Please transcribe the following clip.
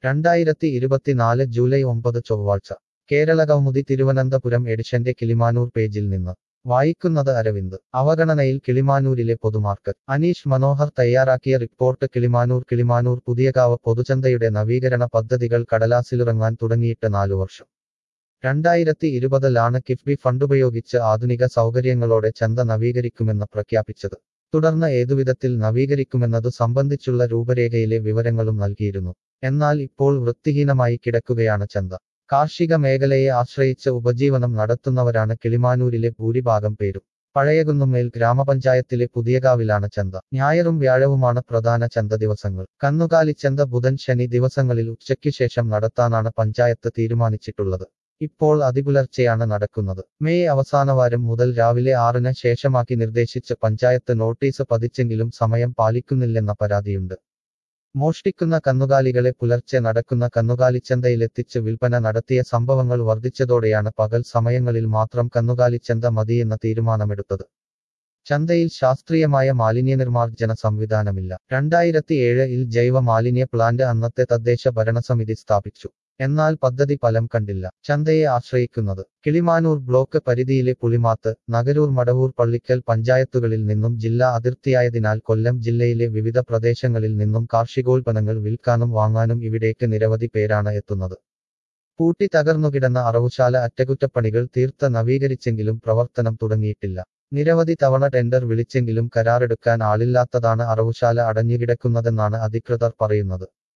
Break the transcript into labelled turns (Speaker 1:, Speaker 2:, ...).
Speaker 1: രണ്ടായിരത്തി ഇരുപത്തിനാല് ജൂലൈ ഒമ്പത് ചൊവ്വാഴ്ച കേരള കൗമുദി തിരുവനന്തപുരം എഡിഷന്റെ കിളിമാനൂർ പേജിൽ നിന്ന് വായിക്കുന്നത് അരവിന്ദ് അവഗണനയിൽ കിളിമാനൂരിലെ പൊതുമാർക്കറ്റ് അനീഷ് മനോഹർ തയ്യാറാക്കിയ റിപ്പോർട്ട് കിളിമാനൂർ കിളിമാനൂർ പുതിയകാവ് പൊതുചന്തയുടെ നവീകരണ പദ്ധതികൾ കടലാസിലിറങ്ങാൻ തുടങ്ങിയിട്ട് നാലു വർഷം രണ്ടായിരത്തി ഇരുപതിലാണ് കിഫ്ബി ഫണ്ടുപയോഗിച്ച് ആധുനിക സൗകര്യങ്ങളോടെ ചന്ത നവീകരിക്കുമെന്ന് പ്രഖ്യാപിച്ചത് തുടർന്ന് ഏതുവിധത്തിൽ നവീകരിക്കുമെന്നതു സംബന്ധിച്ചുള്ള രൂപരേഖയിലെ വിവരങ്ങളും നൽകിയിരുന്നു എന്നാൽ ഇപ്പോൾ വൃത്തിഹീനമായി കിടക്കുകയാണ് ചന്ത കാർഷിക മേഖലയെ ആശ്രയിച്ച് ഉപജീവനം നടത്തുന്നവരാണ് കിളിമാനൂരിലെ ഭൂരിഭാഗം പേരും പഴയകുന്നുമേൽ ഗ്രാമപഞ്ചായത്തിലെ പുതിയകാവിലാണ് ചന്ത ഞായറും വ്യാഴവുമാണ് പ്രധാന ചന്ത ദിവസങ്ങൾ കന്നുകാലിച്ചന്ത ബുധൻ ശനി ദിവസങ്ങളിൽ ഉച്ചയ്ക്ക് ശേഷം നടത്താനാണ് പഞ്ചായത്ത് തീരുമാനിച്ചിട്ടുള്ളത് ഇപ്പോൾ അതിപുലർച്ചെയാണ് നടക്കുന്നത് മെയ് അവസാനവാരം മുതൽ രാവിലെ ആറിന് ശേഷമാക്കി നിർദ്ദേശിച്ച് പഞ്ചായത്ത് നോട്ടീസ് പതിച്ചെങ്കിലും സമയം പാലിക്കുന്നില്ലെന്ന പരാതിയുണ്ട് മോഷ്ടിക്കുന്ന കന്നുകാലികളെ പുലർച്ചെ നടക്കുന്ന കന്നുകാലിച്ചന്തയിലെത്തിച്ച് വിൽപ്പന നടത്തിയ സംഭവങ്ങൾ വർദ്ധിച്ചതോടെയാണ് പകൽ സമയങ്ങളിൽ മാത്രം കന്നുകാലിച്ചന്ത മതിയെന്ന തീരുമാനമെടുത്തത് ചന്തയിൽ ശാസ്ത്രീയമായ മാലിന്യനിർമ്മാർജ്ജന സംവിധാനമില്ല രണ്ടായിരത്തി ഏഴിൽ ജൈവ മാലിന്യ പ്ലാന്റ് അന്നത്തെ തദ്ദേശ ഭരണസമിതി സ്ഥാപിച്ചു എന്നാൽ പദ്ധതി ഫലം കണ്ടില്ല ചന്തയെ ആശ്രയിക്കുന്നത് കിളിമാനൂർ ബ്ലോക്ക് പരിധിയിലെ പുളിമാത്ത് നഗരൂർ മടവൂർ പള്ളിക്കൽ പഞ്ചായത്തുകളിൽ നിന്നും ജില്ലാ അതിർത്തിയായതിനാൽ കൊല്ലം ജില്ലയിലെ വിവിധ പ്രദേശങ്ങളിൽ നിന്നും കാർഷികോൽപ്പന്നങ്ങൾ വിൽക്കാനും വാങ്ങാനും ഇവിടേക്ക് നിരവധി പേരാണ് എത്തുന്നത് പൂട്ടി തകർന്നുകിടന്ന അറവുശാല അറ്റകുറ്റപ്പണികൾ തീർത്ത് നവീകരിച്ചെങ്കിലും പ്രവർത്തനം തുടങ്ങിയിട്ടില്ല നിരവധി തവണ ടെൻഡർ വിളിച്ചെങ്കിലും കരാറെടുക്കാൻ ആളില്ലാത്തതാണ് അറവുശാല അടഞ്ഞുകിടക്കുന്നതെന്നാണ് അധികൃതർ പറയുന്നത്